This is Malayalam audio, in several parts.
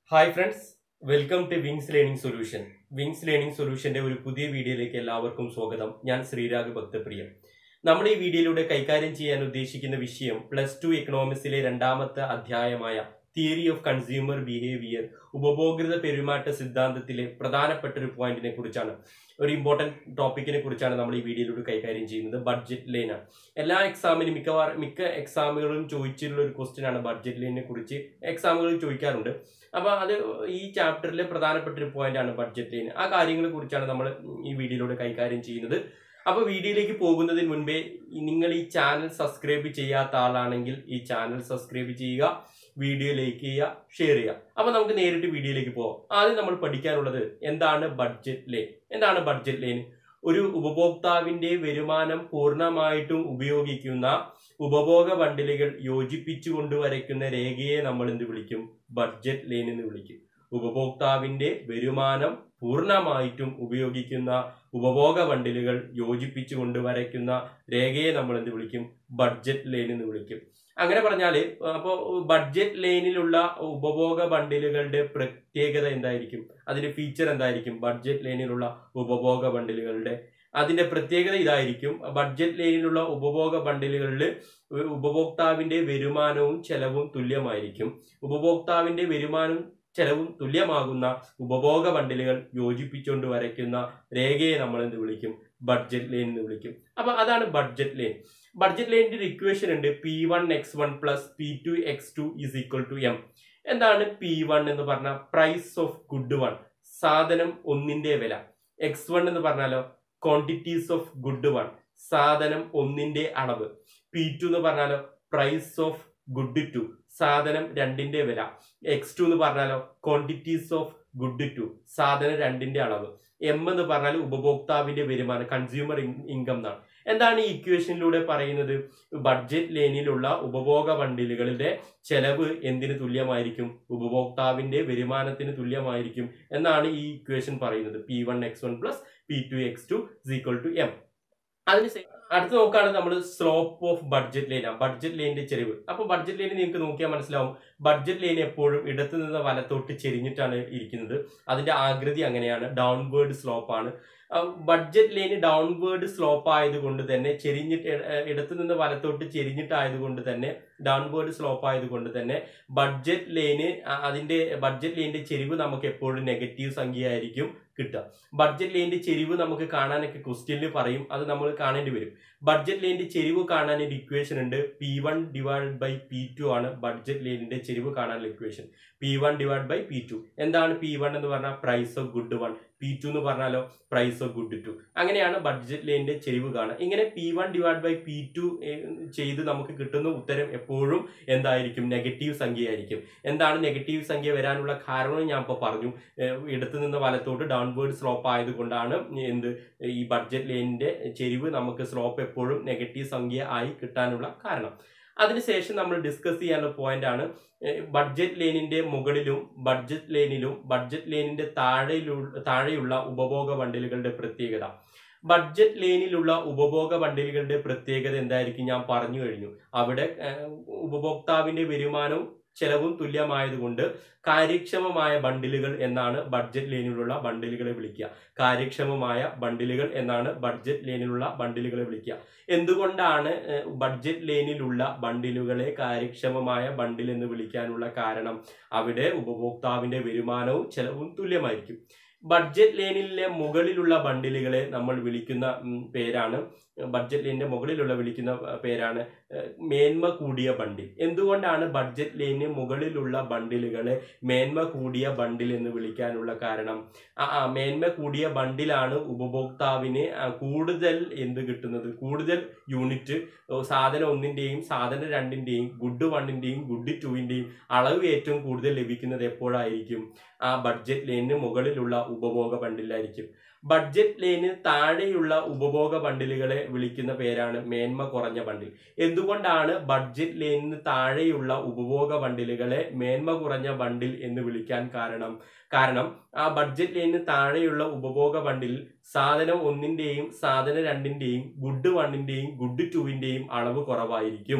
hi friends welcome to wings learning solution wings learning സൊല്യൂഷന്റെ ഒരു പുതിയ വീഡിയോയിലേക്ക് എല്ലാവർക്കും സ്വാഗതം ഞാൻ ശ്രീരാഗ് ഭക്തപ്രിയ നമ്മൾ ഈ വീഡിയോയിലൂടെ കൈകാര്യം ചെയ്യാൻ ഉദ്ദേശിക്കുന്ന വിഷയം പ്ലസ് ടു എക്കണോമിക്സിലെ രണ്ടാമത്തെ അധ്യായമായ തിയറി ഓഫ് കൺസ്യൂമർ ബിഹേവിയർ ഉപഭോക്തൃ പെരുമാറ്റ സിദ്ധാന്തത്തിലെ പ്രധാനപ്പെട്ട ഒരു പോയിന്റിനെ കുറിച്ചാണ് ഒരു ഇമ്പോർട്ടന്റ് ടോപ്പിക്കിനെ കുറിച്ചാണ് നമ്മൾ ഈ വീഡിയോയിലൂടെ കൈകാര്യം ചെയ്യുന്നത് ബഡ്ജറ്റ് ലൈൻ ആണ് എല്ലാ എക്സാമിനും മിക്കവാറും മിക്ക എക്സാമുകളിലും ചോദിച്ചിട്ടുള്ള ഒരു ക്വസ്റ്റ്യൻ ആണ് ബഡ്ജറ്റ് ലൈനെ കുറിച്ച് എക്സാമുകളിൽ ചോദിക്കാറുണ്ട് അപ്പൊ അത് ഈ ചാപ്റ്ററിലെ പ്രധാനപ്പെട്ട ഒരു പോയിന്റ് ആണ് ബഡ്ജറ്റ് ലൈൻ ആ കാര്യങ്ങളെ കുറിച്ചാണ് നമ്മൾ ഈ വീഡിയോയിലൂടെ കൈകാര്യം ചെയ്യുന്നത് അപ്പൊ വീഡിയോയിലേക്ക് പോകുന്നതിന് മുൻപേ നിങ്ങൾ ഈ ചാനൽ സബ്സ്ക്രൈബ് ചെയ്യാത്ത ആളാണെങ്കിൽ ഈ ചാനൽ സബ്സ്ക്രൈബ് ചെയ്യുക വീഡിയോ ലൈക്ക് ചെയ്യുക ഷെയർ ചെയ്യുക അപ്പൊ നമുക്ക് നേരിട്ട് വീഡിയോയിലേക്ക് പോകാം ആദ്യം നമ്മൾ പഠിക്കാനുള്ളത് എന്താണ് ബഡ്ജറ്റ് ലൈൻ എന്താണ് ബഡ്ജറ്റ് ലൈൻ ഒരു ഉപഭോക്താവിന്റെ വരുമാനം പൂർണ്ണമായിട്ടും ഉപയോഗിക്കുന്ന ഉപഭോഗ ബണ്ടിലുകൾ യോജിപ്പിച്ചു കൊണ്ടുവരയ്ക്കുന്ന രേഖയെ നമ്മൾ എന്ത് വിളിക്കും ബഡ്ജറ്റ് ലൈൻ എന്ന് വിളിക്കും ഉപഭോക്താവിന്റെ വരുമാനം പൂർണ്ണമായിട്ടും ഉപയോഗിക്കുന്ന ഉപഭോഗ ബണ്ടിലുകൾ യോജിപ്പിച്ചു കൊണ്ടുവരയ്ക്കുന്ന രേഖയെ നമ്മൾ എന്ത് വിളിക്കും ബഡ്ജറ്റ് ലൈൻ എന്ന് വിളിക്കും അങ്ങനെ പറഞ്ഞാല് അപ്പോൾ ബഡ്ജറ്റ് ലൈനിലുള്ള ഉപഭോഗ ബണ്ടിലുകളുടെ പ്രത്യേകത എന്തായിരിക്കും അതിന്റെ ഫീച്ചർ എന്തായിരിക്കും ബഡ്ജറ്റ് ലൈനിലുള്ള ഉപഭോഗ ബണ്ടിലുകളുടെ അതിന്റെ പ്രത്യേകത ഇതായിരിക്കും ബഡ്ജറ്റ് ലൈനിലുള്ള ഉപഭോഗ ബണ്ടിലുകളിൽ ഉപഭോക്താവിന്റെ വരുമാനവും ചെലവും തുല്യമായിരിക്കും ഉപഭോക്താവിന്റെ വരുമാനവും ചെലവും തുല്യമാകുന്ന ഉപഭോഗ ബണ്ടിലുകൾ യോജിപ്പിച്ചുകൊണ്ട് വരയ്ക്കുന്ന രേഖയെ നമ്മൾ എന്ത് വിളിക്കും ബഡ്ജറ്റ് ലൈൻ എന്ന് വിളിക്കും അപ്പൊ അതാണ് ബഡ്ജറ്റ് ലൈൻ ബഡ്ജറ്റ് ലൈനിന്റെ ഇക്വേഷൻ ഉണ്ട് P one X one plus P two X two is equal to M എന്താണ് പി വൺ എന്ന് പറഞ്ഞാൽ പ്രൈസ് ഓഫ് ഗുഡ് വൺ സാധനം ഒന്നിന്റെ വില എക്സ് വൺ എന്ന് പറഞ്ഞാലോ ക്വാണ്ടിറ്റീസ് ഓഫ് ഗുഡ് വൺ സാധനം ഒന്നിന്റെ അളവ് പി ടു എന്ന് പറഞ്ഞാലോ പ്രൈസ് ഓഫ് ഗുഡ് ടു സാധനം രണ്ടിന്റെ വില എക്സ് ടു എന്ന് പറഞ്ഞാലോ ക്വാണ്ടിറ്റീസ് ഓഫ് ഗുഡ് ടു സാധനം രണ്ടിന്റെ അളവ് എം എന്ന് പറഞ്ഞാൽ ഉപഭോക്താവിന്റെ വരുമാനം കൺസ്യൂമർ ഇൻകം എന്നാണ് എന്താണ് ഈ ഇക്വേഷനിലൂടെ പറയുന്നത് ബഡ്ജറ്റ് ലൈനിലുള്ള ഉപഭോഗ ബണ്ടിലുകളുടെ ചെലവ് എന്തിനു തുല്യമായിരിക്കും ഉപഭോക്താവിന്റെ വരുമാനത്തിന് തുല്യമായിരിക്കും എന്നാണ് ഈ ഇക്വേഷൻ പറയുന്നത് P one X one plus P two X two equal to M അതിന് അടുത്ത് നോക്കുകയാണെങ്കിൽ നമ്മൾ slope of budget line budget ലൈനിന്റെ ചെരിവ് അപ്പൊ ബഡ്ജറ്റ് ലൈൻ നിങ്ങൾക്ക് നോക്കിയാൽ മനസ്സിലാവും ബഡ്ജറ്റ് ലൈൻ എപ്പോഴും ഇടത്തു നിന്ന് വലത്തോട്ട് ചെരിഞ്ഞിട്ടാണ് ഇരിക്കുന്നത് അതിന്റെ ആകൃതി അങ്ങനെയാണ് ഡൗൺവേർഡ് സ്ലോപ്പ് ആണ് ബഡ്ജറ്റ് ലൈന് ഡൗൺവേർഡ് സ്ലോപ്പ് ആയതുകൊണ്ട് തന്നെ ചെരിഞ്ഞിട്ട് ഇടത്തു നിന്ന് വലത്തോട്ട് ചെരിഞ്ഞിട്ടായതുകൊണ്ട് തന്നെ ഡൗൺവേർഡ് സ്ലോപ്പ് ആയതുകൊണ്ട് തന്നെ ബഡ്ജറ്റ് ലൈന് അതിന്റെ ബഡ്ജറ്റ് ലൈനിന്റെ ചെരിവ് നമുക്ക് എപ്പോഴും നെഗറ്റീവ് സംഖ്യ ആയിരിക്കും കിട്ടുക ബഡ്ജറ്റ് ലൈനിന്റെ ചെരിവ് നമുക്ക് കാണാനൊക്കെ ക്വസ്റ്റ്യനിൽ പറയും അത് നമ്മൾ കാണേണ്ടി വരും ബഡ്ജറ്റ് ലൈനിന്റെ ചെരിവ് കാണാൻ ഒരു ഇക്വേഷൻ ഉണ്ട് P one divide by P two ആണ് ബഡ്ജറ്റ് ലൈനിന്റെ ചെരിവ് കാണാനുള്ള equation P one divide by P two എന്താണ് പി വൺ എന്ന് പറഞ്ഞാൽ price of good one P two എന്ന് പറഞ്ഞാലോ പ്രൈസ് ഓഫ് ഗുഡ് ടു അങ്ങനെയാണ് ബഡ്ജറ്റ് ലൈനിന്റെ ചെരിവ് കാണുക ഇങ്ങനെ P one divide by P two ചെയ്ത് നമുക്ക് കിട്ടുന്ന ഉത്തരം എപ്പോഴും എന്തായിരിക്കും നെഗറ്റീവ് സംഖ്യ ആയിരിക്കും എന്താണ് നെഗറ്റീവ് സംഖ്യ വരാനുള്ള കാരണം ഞാൻ ഇപ്പോൾ പറഞ്ഞു ഇടത്തു നിന്ന് വലത്തോട്ട് ഡൗൺവേർഡ് സ്ലോപ്പ് ആയതുകൊണ്ടാണ് എന്ത് ഈ ബഡ്ജറ്റ് ലൈനിന്റെ ചെരിവ് നമുക്ക് സ്ലോപ്പ് എപ്പോഴും നെഗറ്റീവ് സംഖ്യ ആയി കിട്ടാനുള്ള കാരണം അതിനുശേഷം നമ്മൾ ഡിസ്കസ് ചെയ്യാനുള്ള പോയിന്റ് ആണ് ബഡ്ജറ്റ് ലൈനിന്റെ മുകളിലും ബഡ്ജറ്റ് ലൈനിലും ബഡ്ജറ്റ് ലൈനിന്റെ താഴെയുള്ള താഴെയുള്ള ഉപഭോഗ ബണ്ടിലുകളുടെ പ്രത്യേകത ബഡ്ജറ്റ് ലൈനിലുള്ള ഉപഭോഗ ബണ്ടിലുകളുടെ പ്രത്യേകത എന്തായിരിക്കും ഞാൻ പറഞ്ഞു കഴിഞ്ഞു അവിടെ ഉപഭോക്താവിന്റെ വരുമാനവും ചെലവും തുല്യമായതുകൊണ്ട് കാര്യക്ഷമമായ ബണ്ടിലുകൾ എന്നാണ് ബഡ്ജറ്റ് ലൈനിലുള്ള ബണ്ടിലുകളെ വിളിക്കുക കാര്യക്ഷമമായ ബണ്ടിലുകൾ എന്നാണ് ബഡ്ജറ്റ് ലൈനിലുള്ള ബണ്ടിലുകളെ വിളിക്കുക എന്തുകൊണ്ടാണ് ബഡ്ജറ്റ് ലൈനിലുള്ള ബണ്ടിലുകളെ കാര്യക്ഷമമായ ബണ്ടിൽ എന്ന് വിളിക്കാനുള്ള കാരണം അവിടെ ഉപഭോക്താവിന്റെ വരുമാനവും ചെലവും തുല്യമായിരിക്കും ബഡ്ജറ്റ് ലൈനിലെ മുകളിലുള്ള ബണ്ടിലുകളെ നമ്മൾ വിളിക്കുന്ന പേരാണ് ബഡ്ജറ്റ് ലൈനിന്റെ മുകളിലുള്ള വിളിക്കുന്ന പേരാണ് മേന്മ കൂടിയ ബണ്ടിൽ എന്തുകൊണ്ടാണ് ബഡ്ജറ്റ് ലൈനിന് മുകളിലുള്ള ബണ്ടിലുകളെ മേന്മ കൂടിയ ബണ്ടിൽ എന്ന് വിളിക്കാനുള്ള കാരണം ആ മേന്മ കൂടിയ ബണ്ടിലാണ് ഉപഭോക്താവിന് കൂടുതൽ എന്ത് കിട്ടുന്നത് കൂടുതൽ യൂണിറ്റ് സാധനം ഒന്നിന്റെയും സാധനം രണ്ടിന്റെയും ഗുഡ് വണ്ണിന്റെയും ഗുഡ് ടുവിന്റെയും അളവ് ഏറ്റവും കൂടുതൽ ലഭിക്കുന്നത് എപ്പോഴായിരിക്കും ആ ബഡ്ജറ്റ് ലൈനിന് മുകളിലുള്ള ഉപഭോഗ ബണ്ടിലായിരിക്കും ബഡ്ജറ്റ് ലൈനിന് താഴെയുള്ള ഉപഭോഗ ബണ്ടിലുകളെ വിളിക്കുന്ന പേരാണ് മേന്മ കുറഞ്ഞ ബണ്ടിൽ എന്തുകൊണ്ടാണ് ബഡ്ജറ്റ് ലൈനിന് താഴെയുള്ള ഉപഭോഗ ബണ്ടിലുകളെ മേന്മ കുറഞ്ഞ ബണ്ടിൽ എന്ന് വിളിക്കാൻ കാരണം കാരണം ആ ബഡ്ജറ്റ് ലൈനിന് താഴെയുള്ള ഉപഭോഗ ബണ്ടിൽ സാധനം ഒന്നിന്റെയും സാധനം രണ്ടിന്റെയും ഗുഡ് വണ്ണിന്റെയും ഗുഡ് ടുവിന്റെയും അളവ് കുറവായിരിക്കും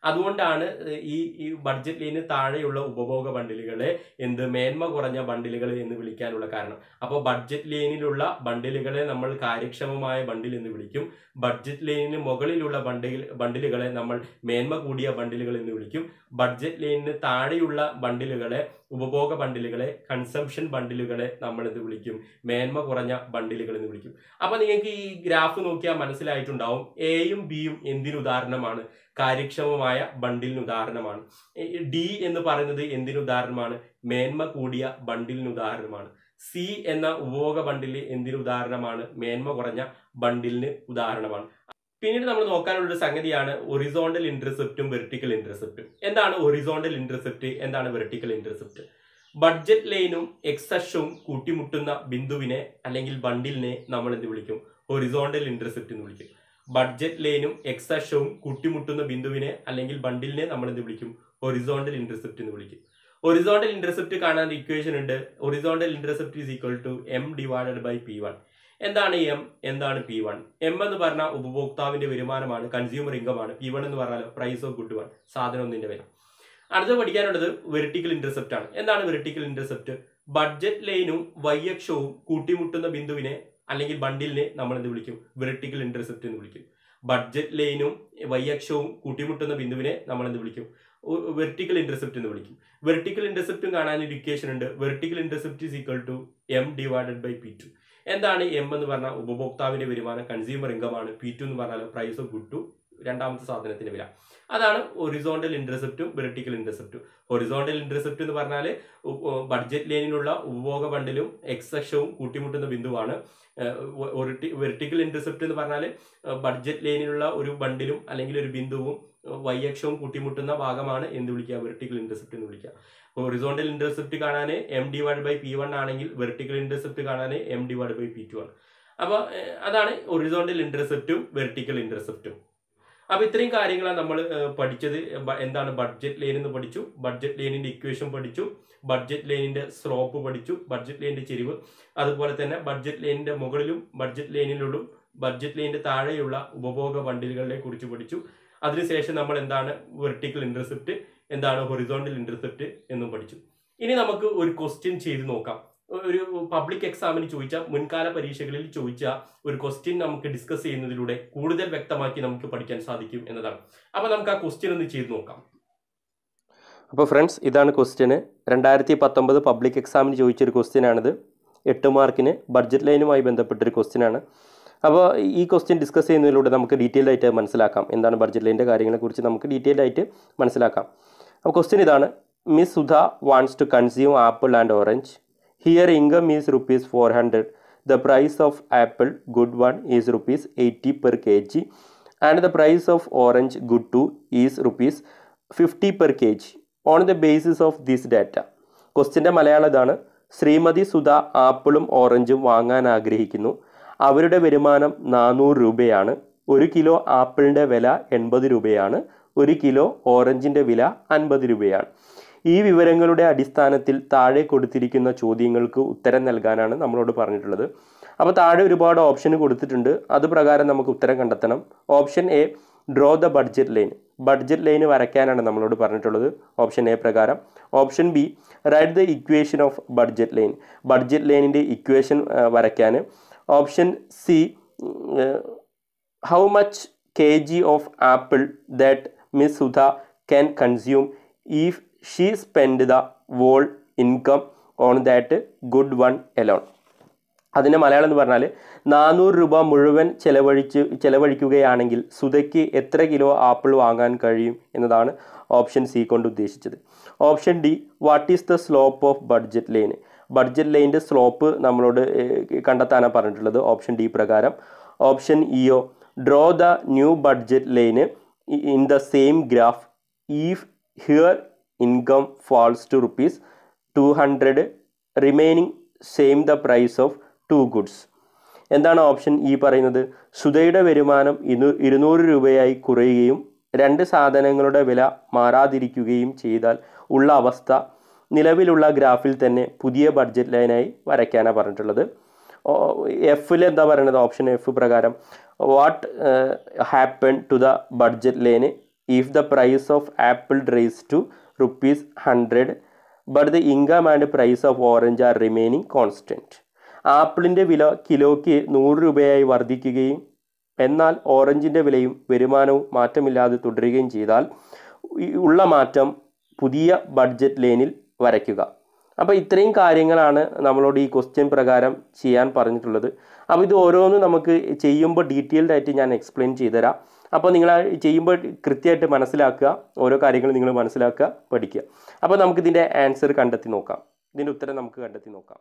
അതുകൊണ്ടാണ് ഈ ഈ ബഡ്ജറ്റ് ലൈന് താഴെയുള്ള ഉപഭോഗ ബണ്ടിലുകളെ എന്ത് മേന്മ കുറഞ്ഞ ബണ്ടിലുകൾ എന്ന് വിളിക്കാനുള്ള കാരണം അപ്പോൾ ബഡ്ജറ്റ് ലൈനിലുള്ള ബണ്ടിലുകളെ നമ്മൾ കാര്യക്ഷമമായ ബണ്ടിൽ എന്ന് വിളിക്കും ബഡ്ജറ്റ് ലൈനിന് മുകളിലുള്ള ബണ്ടിൽ ബണ്ടിലുകളെ നമ്മൾ മേന്മ കൂടിയ ബണ്ടിലുകൾ എന്ന് വിളിക്കും ബഡ്ജറ്റ് ലൈനിന് താഴെയുള്ള ബണ്ടിലുകളെ ഉപഭോഗ ബണ്ടിലുകളെ കൺസംഷൻ ബണ്ടിലുകളെ നമ്മൾ എന്ത് വിളിക്കും മേന്മ കുറഞ്ഞ ബണ്ടിലുകൾ എന്ന് വിളിക്കും അപ്പൊ നിങ്ങൾക്ക് ഈ ഗ്രാഫ് നോക്കിയാൽ മനസ്സിലായിട്ടുണ്ടാവും എയും ബിയും എന്തിന് ഉദാഹരണമാണ് കാര്യക്ഷമമായ ബണ്ടിലിന് ഉദാഹരണമാണ് ഡി എന്ന് പറയുന്നത് എന്തിന് ഉദാഹരണമാണ് മേന്മ കൂടിയ ബണ്ടിലിന് ഉദാഹരണമാണ് സി എന്ന ഉപഭോഗ ബണ്ടില് എന്തിന് ഉദാഹരണമാണ് മേന്മ കുറഞ്ഞ ബണ്ടിലിന് ഉദാഹരണമാണ് പിന്നീട് നമ്മൾ നോക്കാനുള്ള ഒരു സംഗതിയാണ് ഒറിസോണ്ടൽ ഇന്റർസെപ്റ്റും വെർട്ടിക്കൽ ഇന്റർസെപ്റ്റും എന്താണ് ഒറിസോണ്ടൽ ഇന്റർസെപ്റ്റ് എന്താണ് വെർട്ടിക്കൽ ഇന്റർസെപ്റ്റ് ബഡ്ജറ്റ് ലൈനും എക്സഷവും കൂട്ടിമുട്ടുന്ന ബിന്ദുവിനെ അല്ലെങ്കിൽ ബണ്ടിലിനെ നമ്മൾ എന്ത് വിളിക്കും ഒറിസോണ്ടൽ ഇന്റർസെപ്റ്റ് എന്ന് വിളിക്കും ബഡ്ജറ്റ് ലൈനും എക്സഷവും കൂട്ടിമുട്ടുന്ന ബിന്ദുവിനെ അല്ലെങ്കിൽ ബണ്ടിലിനെ നമ്മൾ എന്ത് വിളിക്കും ഒറിസോണ്ടൽ ഇന്റർസെപ്റ്റ് എന്ന് വിളിക്കും ഒറിസോണ്ടൽ ഇന്റർസെപ്റ്റ് കാണാൻ ഇക്വേഷൻ ഉണ്ട് horizontal intercept is equal to M divided by P one എന്താണ് എം എന്താണ് പി വൺ എം എന്ന് പറഞ്ഞാൽ ഉപഭോക്താവിന്റെ വരുമാനമാണ് കൺസ്യൂമർ ഇൻകം ആണ് പി വൺ എന്ന് പറഞ്ഞാൽ പ്രൈസ് ഓഫ് ഗുഡ് വൺ സാധനം ഒന്നിന്റെ വില അടുത്ത പഠിക്കാനുള്ളത് വെർട്ടിക്കൽ ഇന്റർസെപ്റ്റ് ആണ് എന്താണ് വെർട്ടിക്കൽ ഇന്റർസെപ്റ്റ് ബഡ്ജറ്റ് ലൈനും വൈയക്ഷവും കൂട്ടിമുട്ടുന്ന ബിന്ദുവിനെ അല്ലെങ്കിൽ ബണ്ടിലിനെ നമ്മൾ എന്ത് വിളിക്കും വെർട്ടിക്കൽ ഇന്റർസെപ്റ്റ് എന്ന് വിളിക്കും ബഡ്ജറ്റ് ലൈനും വൈയക്ഷവും കൂട്ടിമുട്ടുന്ന ബിന്ദുവിനെ നമ്മൾ എന്ത് വിളിക്കും വെർട്ടിക്കൽ ഇന്റർസെപ്റ്റ് എന്ന് വിളിക്കും വെർട്ടിക്കൽ ഇന്റർസെപ്റ്റും കാണാൻ ഒരു ഇക്വേഷൻ ഉണ്ട് vertical intercept is equal to M divided by P two എന്താണ് എം എന്ന് പറഞ്ഞാൽ ഉപഭോക്താവിന്റെ വരുമാനം കൺസ്യൂമർ ഇൻകം ആണ് പി ടു എന്ന് പറഞ്ഞാൽ പ്രൈസ് ഓഫ് ഗുഡ് ടു രണ്ടാമത്തെ സാധനത്തിന്റെ വില അതാണ് ഒറിസോണ്ടൽ ഇന്റർസെപ്റ്റും വെർട്ടിക്കൽ ഇന്റർസെപ്റ്റും ഒറിസോണ്ടൽ ഇന്റർസെപ്റ്റ് എന്ന് പറഞ്ഞാൽ ബഡ്ജറ്റ് ലൈനിലുള്ള ഉപഭോഗ ബണ്ടിലും എക്സക്ഷവും കൂട്ടിമുട്ടുന്ന ബിന്ദുവാണ് വെർട്ടിക്കൽ ഇന്റർസെപ്റ്റ് എന്ന് പറഞ്ഞാൽ ബഡ്ജറ്റ് ലൈനിലുള്ള ഒരു ബണ്ടിലും അല്ലെങ്കിൽ ഒരു ബിന്ദുവും വൈയക്ഷവും കൂട്ടിമുട്ടുന്ന ഭാഗമാണ് എന്ത് വിളിക്കുക വെർട്ടിക്കൽ ഇന്റർസെപ്റ്റ് എന്ന് വിളിക്കുക ഹൊറിസോണ്ടൽ ഇന്റർസെപ്റ്റ് കാണാൻ M divide by P one ആണെങ്കിൽ വെർട്ടിക്കൽ ഇന്റർസെപ്റ്റ് കാണാൻ M divide by P two ആണ് അപ്പോൾ അതാണ് ഒറിസോണ്ടൽ ഇന്റർസെപ്റ്റും വെർട്ടിക്കൽ ഇന്റർസെപ്റ്റും അപ്പൊ ഇത്രയും കാര്യങ്ങളാണ് നമ്മൾ പഠിച്ചത് എന്താണ് ബഡ്ജറ്റ് ലൈൻ എന്ന് പഠിച്ചു ബഡ്ജറ്റ് ലൈനിന്റെ ഇക്വേഷൻ പഠിച്ചു ബഡ്ജറ്റ് ലൈനിന്റെ സ്ലോപ്പ് പഠിച്ചു ബഡ്ജറ്റ് ലൈനിന്റെ ചെരിവ് അതുപോലെ തന്നെ ബഡ്ജറ്റ് ലൈനിന്റെ മുകളിലും ബഡ്ജറ്റ് ലൈനിലുള്ള ബഡ്ജറ്റ് ലൈനിന്റെ താഴെയുള്ള ഉപഭോഗ ബണ്ടിലുകളെ കുറിച്ച് പഠിച്ചു അതിനുശേഷം നമ്മൾ എന്താണ് വെർട്ടിക്കൽ ഇന്റർസെപ്റ്റ് എന്താണ് ഹൊറിസോണ്ടൽ ഇന്റർസെപ്റ്റ് എന്നും പഠിച്ചു ഇനി നമുക്ക് ഒരു ക്വസ്റ്റ്യൻ ചെയ്ത് നോക്കാം ഒരു പബ്ലിക് എക്സാമിന് ചോദിച്ച മുൻകാല പരീക്ഷകളിൽ ചോദിച്ച ഒരു ക്വസ്റ്റ്യൻ നമുക്ക് ഡിസ്കസ് ചെയ്യുന്നതിലൂടെ കൂടുതൽ വ്യക്തമാക്കി നമുക്ക് പഠിക്കാൻ സാധിക്കും എന്നതാണ് അപ്പൊ നമുക്ക് ആ ക്വസ്റ്റ്യൻ ഒന്ന് ചെയ്ത് നോക്കാം അപ്പോൾ ഫ്രണ്ട്സ് ഇതാണ് ക്വസ്റ്റ്യന് രണ്ടായിരത്തി പത്തൊമ്പത് പബ്ലിക് എക്സാമിന് ചോദിച്ചൊരു ക്വസ്റ്റ്യൻ ആണിത് എട്ട് മാർക്കിന് ബഡ്ജറ്റ് ലൈനുമായി ബന്ധപ്പെട്ടൊരു ക്വസ്റ്റ്യൻ ആണ് അപ്പോൾ ഈ ക്വസ്റ്റ്യൻ ഡിസ്കസ് ചെയ്യുന്നതിലൂടെ നമുക്ക് ഡീറ്റെയിൽ ആയിട്ട് മനസ്സിലാക്കാം എന്താണ് ബഡ്ജറ്റ് ലൈനിൻ്റെ കാര്യങ്ങളെക്കുറിച്ച് നമുക്ക് ഡീറ്റെയിൽ ആയിട്ട് മനസ്സിലാക്കാം അപ്പോൾ ക്വസ്റ്റ്യൻ ഇതാണ് Miss Sudha wants to consume apple and orange her income is rupees four hundred the price of apple good one is rupees eighty per K G and the price of orange good two is rupees fifty per K G on the basis of this data ക്വസ്റ്റ്യൻ്റെ മലയാളം ഇതാണ് ശ്രീമതി സുധ ആപ്പിളും ഓറഞ്ചും വാങ്ങാൻ ആഗ്രഹിക്കുന്നു അവരുടെ വരുമാനം നാനൂറ് രൂപയാണ് ഒരു കിലോ ആപ്പിളിൻ്റെ വില എൺപത് രൂപയാണ് ഒരു കിലോ ഓറഞ്ചിൻ്റെ വില അൻപത് രൂപയാണ് ഈ വിവരങ്ങളുടെ അടിസ്ഥാനത്തിൽ താഴെ കൊടുത്തിരിക്കുന്ന ചോദ്യങ്ങൾക്ക് ഉത്തരം നൽകാനാണ് നമ്മളോട് പറഞ്ഞിട്ടുള്ളത് അപ്പോൾ താഴെ ഒരുപാട് ഓപ്ഷൻ കൊടുത്തിട്ടുണ്ട് അത് പ്രകാരം നമുക്ക് ഉത്തരം കണ്ടെത്തണം option A draw the budget line budget line വരയ്ക്കാനാണ് നമ്മളോട് പറഞ്ഞിട്ടുള്ളത് ഓപ്ഷൻ എ പ്രകാരം option B write the equation of budget line budget ലൈനിൻ്റെ ഇക്വേഷൻ വരയ്ക്കാൻ option C how much K G of apple that Miss Sudha can consume if she spend the whole income on that good one alone അതിൻ്റെ മലയാളം എന്ന് പറഞ്ഞാൽ നാനൂറ് രൂപ മുഴുവൻ ചെലവഴിച്ച് ചെലവഴിക്കുകയാണെങ്കിൽ സുധയ്ക്ക് എത്ര കിലോ ആപ്പിൾ വാങ്ങാൻ കഴിയും എന്നതാണ് ഓപ്ഷൻ സി കൊണ്ട് ഉദ്ദേശിച്ചത് option D what is the slope of budget line budget ലൈനിൻ്റെ സ്ലോപ്പ് നമ്മളോട് കണ്ടെത്താനാണ് പറഞ്ഞിട്ടുള്ളത് ഓപ്ഷൻ ഡി പ്രകാരം option E draw the new budget line in the same graph if her income falls to rupees two hundred remaining same the price of two goods എന്താണ് ഓപ്ഷൻ ഈ പറയുന്നത് സുധയുടെ വരുമാനം ഇരു ഇരുന്നൂറ് രൂപയായി കുറയുകയും രണ്ട് സാധനങ്ങളുടെ വില മാറാതിരിക്കുകയും ചെയ്താൽ ഉള്ള അവസ്ഥ നിലവിലുള്ള ഗ്രാഫിൽ തന്നെ പുതിയ ബഡ്ജറ്റ് ലൈനായി വരയ്ക്കാനാണ് പറഞ്ഞിട്ടുള്ളത് എഫിൽ എന്താ പറയുന്നത് ഓപ്ഷൻ എഫ് പ്രകാരം what happen to the budget line if the price of apple rise to rupees hundred but the income and price of orange are remaining constant ആപ്പിളിൻ്റെ വില കിലോയ്ക്ക് നൂറ് രൂപയായി വർദ്ധിക്കുകയും എന്നാൽ ഓറഞ്ചിൻ്റെ വിലയും വരുമാനവും മാറ്റമില്ലാതെ തുടരുകയും ചെയ്താൽ ഈ ഉള്ള മാറ്റം പുതിയ ബഡ്ജറ്റ് ലൈനിൽ വരയ്ക്കുക അപ്പോൾ ഇത്രയും കാര്യങ്ങളാണ് നമ്മളോട് ഈ ക്വസ്റ്റ്യൻ പ്രകാരം ചെയ്യാൻ പറഞ്ഞിട്ടുള്ളത് അപ്പോൾ ഇത് ഓരോന്നും നമുക്ക് ചെയ്യുമ്പോൾ ഡീറ്റെയിൽഡ് ആയിട്ട് ഞാൻ എക്സ്പ്ലെയിൻ ചെയ്തുതരാം അപ്പോൾ നിങ്ങൾ ആ ചെയ്യുമ്പോൾ കൃത്യമായിട്ട് മനസ്സിലാക്കുക ഓരോ കാര്യങ്ങൾ നിങ്ങൾ മനസ്സിലാക്കുക പഠിക്കുക അപ്പോൾ നമുക്ക് ഇതിൻ്റെ ആൻസർ കണ്ടെത്തി നോക്കാം ഇതിൻ്റെ ഉത്തരം നമുക്ക് കണ്ടെത്തി നോക്കാം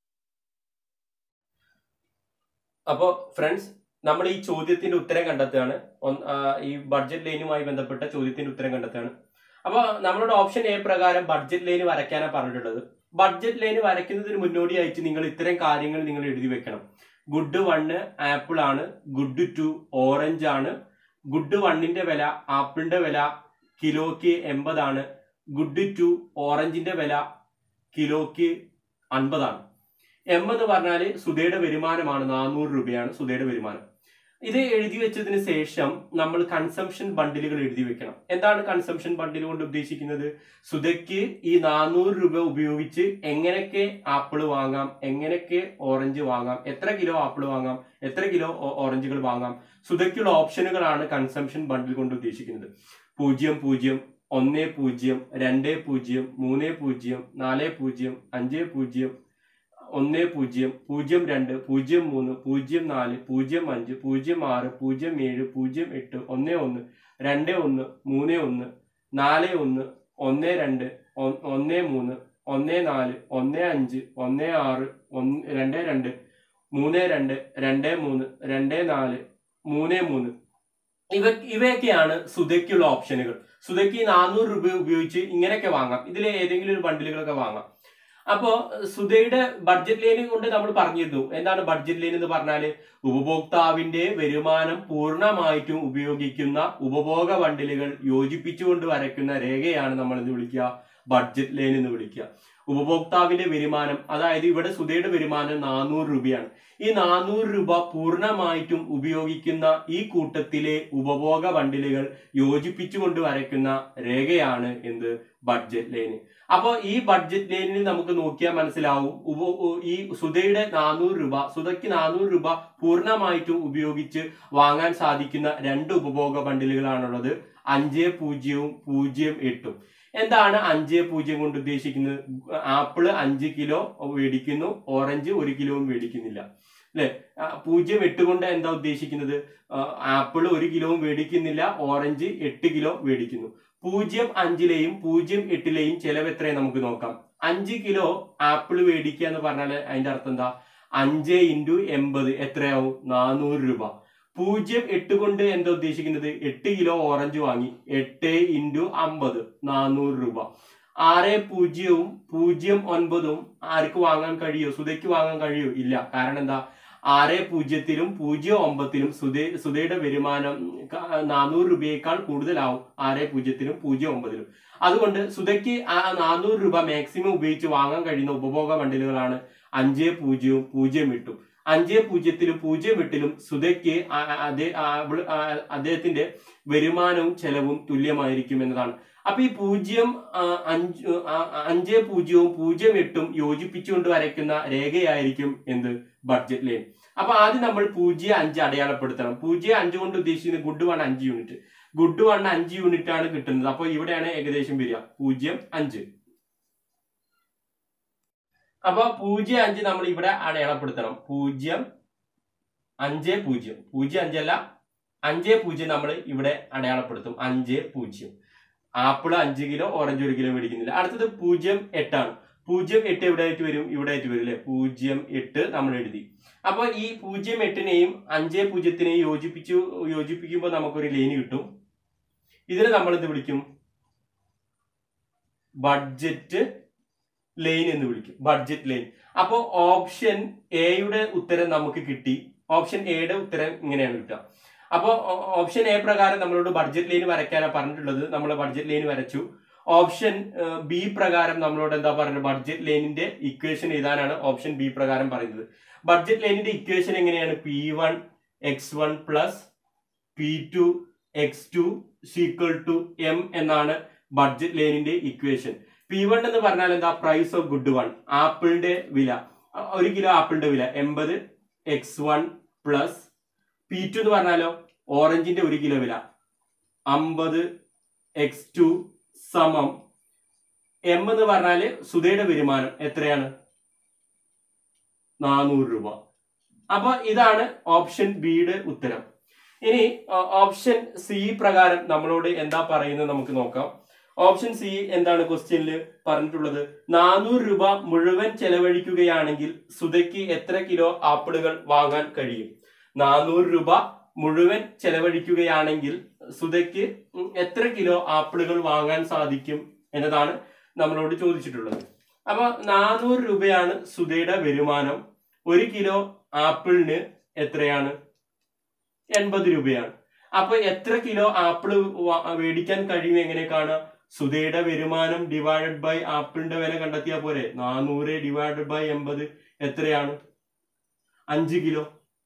അപ്പോൾ ഫ്രണ്ട്സ് നമ്മൾ ഈ ചോദ്യത്തിന്റെ ഉത്തരം കണ്ടെത്തുകയാണ് ഒന്ന്- ആ, ഈ ബഡ്ജറ്റ് ലൈനുമായി ബന്ധപ്പെട്ട ചോദ്യത്തിന്റെ ഉത്തരം കണ്ടെത്തുകയാണ് അപ്പോൾ നമ്മളുടെ ഓപ്ഷൻ എ പ്രകാരം ബഡ്ജറ്റ് ലൈൻ വരയ്ക്കാനാണ് പറഞ്ഞിട്ടുള്ളത് ബഡ്ജറ്റ് ലൈൻ വരയ്ക്കുന്നതിന് മുന്നോടിയായിട്ട് നിങ്ങൾ ഇത്തരം കാര്യങ്ങൾ നിങ്ങൾ എഴുതി വെക്കണം ഗുഡ് വണ്ണ് ആപ്പിൾ ആണ് ഗുഡ് ടു ഓറഞ്ച് ആണ് ഗുഡ് വണ്ണിന്റെ വില ആപ്പിളിന്റെ വില കിലോയ്ക്ക് എൺപതാണ് ഗുഡ് ടു ഓറഞ്ചിന്റെ വില കിലോയ്ക്ക് അൻപതാണ് എം എന്ന് പറഞ്ഞാൽ സുധയുടെ വരുമാനമാണ് നാനൂറ് രൂപയാണ് സുധയുടെ വരുമാനം ഇത് എഴുതി വെച്ചതിന് ശേഷം നമ്മൾ കൺസംഷൻ ബണ്ടിലുകൾ എഴുതി വെക്കണം എന്താണ് കൺസംഷൻ ബണ്ടിൽ കൊണ്ട് ഉദ്ദേശിക്കുന്നത് സുധയ്ക്ക് ഈ നാനൂറ് രൂപ ഉപയോഗിച്ച് എങ്ങനെയൊക്കെ ആപ്പിൾ വാങ്ങാം എങ്ങനെയൊക്കെ ഓറഞ്ച് വാങ്ങാം എത്ര കിലോ ആപ്പിൾ വാങ്ങാം എത്ര കിലോ ഓ- ഓറഞ്ചുകൾ വാങ്ങാം സുധയ്ക്കുള്ള ഓപ്ഷനുകളാണ് കൺസംഷൻ ബണ്ടിൽ കൊണ്ട് ഉദ്ദേശിക്കുന്നത് പൂജ്യം പൂജ്യം ഒന്ന് പൂജ്യം രണ്ട് പൂജ്യം മൂന്ന് പൂജ്യം നാല് പൂജ്യം അഞ്ച് പൂജ്യം ഒന്ന് പൂജ്യം പൂജ്യം രണ്ട് പൂജ്യം മൂന്ന് പൂജ്യം നാല് പൂജ്യം അഞ്ച് പൂജ്യം ആറ് പൂജ്യം ഏഴ് പൂജ്യം എട്ട് ഒന്ന് ഒന്ന് രണ്ട് ഒന്ന് മൂന്ന് ഒന്ന് നാല് ഒന്ന് ഒന്ന് രണ്ട് ഒ- ഒന്ന് മൂന്ന് ഒന്ന് നാല് ഒന്ന് അഞ്ച് ഒന്ന് ആറ് ഒന്ന് രണ്ട് രണ്ട് മൂന്ന് രണ്ട് രണ്ട് മൂന്ന് രണ്ട് നാല് മൂന്ന് മൂന്ന് ഇവ ഇവയൊക്കെയാണ് സുധയ്ക്കുള്ള ഓപ്ഷനുകൾ സുധയ്ക്ക് നാനൂറ് രൂപ ഉപയോഗിച്ച് ഇങ്ങനെയൊക്കെ വാങ്ങാം ഇതിലെ ഏതെങ്കിലും ഒരു ബണ്ടിലുകളൊക്കെ വാങ്ങാം അപ്പോ സുധയുടെ ബഡ്ജറ്റ് ലൈൻ കൊണ്ട് നമ്മൾ പറഞ്ഞിരുന്നു എന്താണ് ബഡ്ജറ്റ് ലൈൻ എന്ന് പറഞ്ഞാല് ഉപഭോക്താവിന്റെ വരുമാനം പൂർണ്ണമായിട്ടും ഉപയോഗിക്കുന്ന ഉപഭോഗ ബണ്ടിലുകൾ യോജിപ്പിച്ചുകൊണ്ട് വരയ്ക്കുന്ന രേഖയാണ് നമ്മൾ എന്ന് വിളിക്കുക ബഡ്ജറ്റ് ലൈൻ എന്ന് വിളിക്കുക ഉപഭോക്താവിന്റെ വരുമാനം അതായത് ഇവിടെ സുധയുടെ വരുമാനം നാനൂറ് രൂപയാണ് ഈ നാനൂറ് രൂപ പൂർണ്ണമായിട്ടും ഉപയോഗിക്കുന്ന ഈ കൂട്ടത്തിലെ ഉപഭോഗ ബണ്ടിലുകൾ യോജിപ്പിച്ചുകൊണ്ട് വരയ്ക്കുന്ന രേഖയാണ് എന്ത് ബഡ്ജറ്റ് ലൈന് അപ്പോൾ ഈ ബഡ്ജറ്റ് ലൈനിൽ നമുക്ക് നോക്കിയാൽ മനസ്സിലാവും ഉപ ഉ- ഈ സുധയുടെ നാനൂറ് രൂപ സുധയ്ക്ക് നാനൂറ് രൂപ പൂർണ്ണമായിട്ടും ഉപയോഗിച്ച് വാങ്ങാൻ സാധിക്കുന്ന രണ്ട് ഉപഭോഗ ബണ്ടിലുകളാണുള്ളത് അഞ്ച് പൂജ്യവും പൂജ്യം എട്ടും എന്താണ് അഞ്ച് പൂജ്യം കൊണ്ട് ഉദ്ദേശിക്കുന്നത് ആപ്പിള് അഞ്ച് കിലോ മേടിക്കുന്നു ഓറഞ്ച് ഒരു കിലോവും മേടിക്കുന്നില്ല അല്ലെ പൂജ്യം എട്ട് കൊണ്ട് എന്താ ഉദ്ദേശിക്കുന്നത് ആപ്പിൾ ഒരു കിലോവും മേടിക്കുന്നില്ല ഓറഞ്ച് എട്ട് കിലോ മേടിക്കുന്നു പൂജ്യം അഞ്ചിലെയും പൂജ്യം എട്ടിലെയും ചെലവ് എത്രയും നമുക്ക് നോക്കാം അഞ്ച് കിലോ ആപ്പിൾ മേടിക്കുക എന്ന് പറഞ്ഞാൽ അതിന്റെ അർത്ഥം എന്താ അഞ്ച് ഇൻറ്റു എൺപത് എത്രയാവും നാനൂറ് രൂപ പൂജ്യം എട്ട് കൊണ്ട് എന്താ ഉദ്ദേശിക്കുന്നത് എട്ട് കിലോ ഓറഞ്ച് വാങ്ങി എട്ട് ഇൻറ്റു അമ്പത് നാനൂറ് രൂപ ആറ് പൂജ്യവും പൂജ്യം ഒൻപതും ആർക്ക് വാങ്ങാൻ കഴിയോ സുധയ്ക്ക് വാങ്ങാൻ കഴിയോ ഇല്ല കാരണം എന്താ ആറ് പൂജ്യത്തിലും പൂജ്യം ഒമ്പതിലും സുധേ സുധയുടെ വരുമാനം ക- നാനൂറ് രൂപയേക്കാൾ കൂടുതലാവും ആറ് പൂജ്യത്തിലും പൂജ്യം ഒമ്പതിലും അതുകൊണ്ട് സുധയ്ക്ക് ആ നാനൂറ് രൂപ മാക്സിമം ഉപയോഗിച്ച് വാങ്ങാൻ കഴിയുന്ന ഉപഭോഗ ബണ്ടിലുകളാണ് അഞ്ച് പൂജ്യവും പൂജ്യം എട്ടും അഞ്ച് പൂജ്യത്തിലും പൂജ്യം എട്ടിലും സുധയ്ക്ക് ആ- ആ- അതേ ആ- അവള്- ആ- അദ്ദേഹത്തിന്റെ വരുമാനവും ചെലവും തുല്യമായിരിക്കും എന്നതാണ് അപ്പൊ ഈ പൂജ്യം ആ, അഞ്ച് ആ, അഞ്ച് പൂജ്യവും പൂജ്യം എട്ടും യോജിപ്പിച്ചുകൊണ്ട് വരയ്ക്കുന്ന രേഖയായിരിക്കും എന്ത് ബഡ്ജറ്റ് ലൈൻ അപ്പൊ ആദ്യം നമ്മൾ പൂജ്യം അഞ്ച് അടയാളപ്പെടുത്തണം പൂജ്യം അഞ്ച് കൊണ്ട് ഉദ്ദേശിക്കുന്നത് ഗുഡ് വൺ അഞ്ച് യൂണിറ്റ് ഗുഡ് വൺ അഞ്ച് യൂണിറ്റ് ആണ് കിട്ടുന്നത് അപ്പൊ ഇവിടെയാണ് ഏകദേശം വരിക പൂജ്യം അഞ്ച് അപ്പൊ പൂജ്യം അഞ്ച് നമ്മൾ ഇവിടെ അടയാളപ്പെടുത്തണം പൂജ്യം അഞ്ച് പൂജ്യം പൂജ്യം അഞ്ചല്ല അഞ്ച് പൂജ്യം നമ്മൾ ഇവിടെ അടയാളപ്പെടുത്തും അഞ്ച് പൂജ്യം ആപ്പിൾ അഞ്ച് കിലോ ഓറഞ്ച് ഒരു കിലോ മേടിക്കുന്നില്ല അടുത്തത് പൂജ്യം എട്ടാണ് പൂജ്യം എട്ട് എവിടെ ആയിട്ട് വരും ഇവിടെ ആയിട്ട് വരും അല്ലെ പൂജ്യം എട്ട് നമ്മൾ എഴുതി അപ്പൊ ഈ പൂജ്യം എട്ടിനെയും അഞ്ച് പൂജ്യത്തിനെയും യോജിപ്പിച്ചു യോജിപ്പിക്കുമ്പോൾ നമുക്കൊരു ലൈന് കിട്ടും ഇതിനെ നമ്മൾ എന്ത് വിളിക്കും ബഡ്ജറ്റ് ലൈൻ എന്ന് വിളിക്കും ബഡ്ജറ്റ് ലൈൻ അപ്പോൾ ഓപ്ഷൻ എയുടെ ഉത്തരം നമുക്ക് കിട്ടി ഓപ്ഷൻ എയുടെ ഉത്തരം ഇങ്ങനെയാണ് കിട്ടുക അപ്പോൾ ഓപ്ഷൻ എ പ്രകാരം നമ്മളോട് ബഡ്ജറ്റ് ലൈൻ വരയ്ക്കാനാണ് പറഞ്ഞിട്ടുള്ളത് നമ്മൾ ബഡ്ജറ്റ് ലൈൻ വരച്ചു ഓപ്ഷൻ ബി പ്രകാരം നമ്മളോട് എന്താ പറയുന്നത് ബഡ്ജറ്റ് ലൈനിന്റെ ഇക്വേഷൻ എഴുതാനാണ് ഓപ്ഷൻ ബി പ്രകാരം പറയുന്നത് ബഡ്ജറ്റ് ലൈനിന്റെ ഇക്വേഷൻ എങ്ങനെയാണ് P one X one plus P two X two is equal to M എന്നാണ് ബഡ്ജറ്റ് ലൈനിന്റെ ഇക്വേഷൻ പി വൺ എന്ന് പറഞ്ഞാൽ എന്താ പ്രൈസ് ഓഫ് ഗുഡ് വൺ ആപ്പിളിന്റെ വില അ- ഒരു കിലോ ആപ്പിളിന്റെ വില എൺപത് X one plus P two എന്ന് പറഞ്ഞാലോ ഓറഞ്ചിന്റെ ഒരു കിലോ വില അമ്പത് എക്സ് ടു സമം എം എന്ന് പറഞ്ഞാല് സുധയുടെ വരുമാനം എത്രയാണ് നാനൂറ് രൂപ അപ്പൊ ഇതാണ് ഓപ്ഷൻ ബിയുടെ ഉത്തരം ഇനി ഓ- ഓപ്ഷൻ സി പ്രകാരം നമ്മളോട് എന്താ പറയുന്നത് നമുക്ക് നോക്കാം ഓപ്ഷൻ സി എന്താണ് ക്വസ്റ്റ്യനിൽ പറഞ്ഞിട്ടുള്ളത് നാനൂറ് രൂപ മുഴുവൻ ചെലവഴിക്കുകയാണെങ്കിൽ സുധയ്ക്ക് എത്ര കിലോ ആപ്പിളുകൾ വാങ്ങാൻ കഴിയും നാനൂറ് രൂപ മുഴുവൻ ചെലവഴിക്കുകയാണെങ്കിൽ സുധയ്ക്ക് ഉം എത്ര കിലോ ആപ്പിളുകൾ വാങ്ങാൻ സാധിക്കും എന്നതാണ് നമ്മളോട് ചോദിച്ചിട്ടുള്ളത് അപ്പൊ നാനൂറ് രൂപയാണ് സുധയുടെ വരുമാനം ഒരു കിലോ ആപ്പിളിന് എത്രയാണ് എൺപത് രൂപയാണ് അപ്പൊ എത്ര കിലോ ആപ്പിള് വ- മേടിക്കാൻ കഴിയും എങ്ങനെ കാണാം സുധയുടെ വരുമാനം ഡിവൈഡഡ് ബൈ ആപ്പിളിന്റെ വില കണ്ടെത്തിയാൽ പോരെ നാനൂറ് ഡിവൈഡഡ് ബൈ എൺപത് എത്രയാണ് അഞ്ച് കിലോ